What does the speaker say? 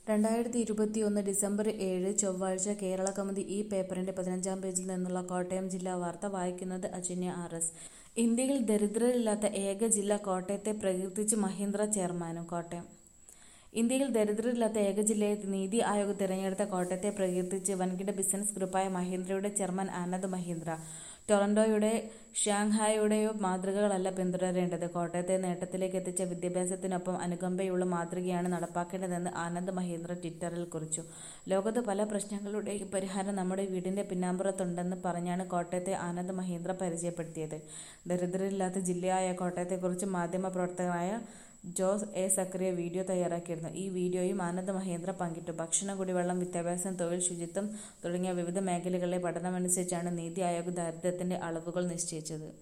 രണ്ടായിരത്തി ഇരുപത്തിയൊന്ന് ഡിസംബർ ഏഴ് ചൊവ്വാഴ്ച കേരള കൗമുദി ഈ പേപ്പറിന്റെ പതിനഞ്ചാം പേജിൽ നിന്നുള്ള കോട്ടയം ജില്ലാ വാർത്ത വായിക്കുന്നത് അജന്യ ആർ എസ്. ഇന്ത്യയിൽ ദരിദ്രരില്ലാത്ത ഏക ജില്ല കോട്ടയത്തെ പ്രകീർത്തിച്ച് മഹീന്ദ്ര ചെയർമാനും കോട്ടയം ഇന്ത്യയിൽ ദരിദ്രരില്ലാത്ത ഏക ജില്ലയായി നീതി ആയോഗ് തിരഞ്ഞെടുത്ത കോട്ടയത്തെ പ്രകീർത്തിച്ച് വൻകിട ബിസിനസ് ഗ്രൂപ്പായ മഹീന്ദ്രയുടെ ചെയർമാൻ ആനന്ദ് മഹീന്ദ്ര. ടൊറന്റോയുടെയോ ഷാങ്ഹായിയുടെയോ മാതൃകകളല്ല പിന്തുടരേണ്ടത്, കോട്ടയത്തെ നേട്ടത്തിലേക്കെത്തിച്ച വിദ്യാഭ്യാസത്തിനൊപ്പം അനുകമ്പയുള്ള മാതൃകയാണ് നടപ്പാക്കേണ്ടതെന്ന് ആനന്ദ് മഹീന്ദ്ര ട്വിറ്ററിൽ കുറിച്ചു. ലോകത്ത് പല പ്രശ്നങ്ങളുടെയും പരിഹാരം നമ്മുടെ വീടിന്റെ പിന്നാമ്പുറത്തുണ്ടെന്ന് പറഞ്ഞാണ് കോട്ടയത്തെ ആനന്ദ് മഹീന്ദ്ര പരിചയപ്പെടുത്തിയത്. ദരിദ്രരില്ലാത്ത ജില്ലയായ കോട്ടയത്തെക്കുറിച്ച് മാധ്യമപ്രവർത്തകനായ ജോസ് എ സക്കറിയ വീഡിയോ തയ്യാറാക്കിയിരുന്നു. ഈ വീഡിയോയും ആനന്ദ് മഹീന്ദ്ര പങ്കിട്ടു. ഭക്ഷണം, കുടിവെള്ളം, വിദ്യാഭ്യാസം, തൊഴിൽ, ശുചിത്വം തുടങ്ങിയ വിവിധ മേഖലകളിലെ പഠനമനുസരിച്ചാണ് നീതി ആയോഗ് ദാരിദ്ര്യത്തിന്റെ അളവുകൾ നിശ്ചയിച്ചത്.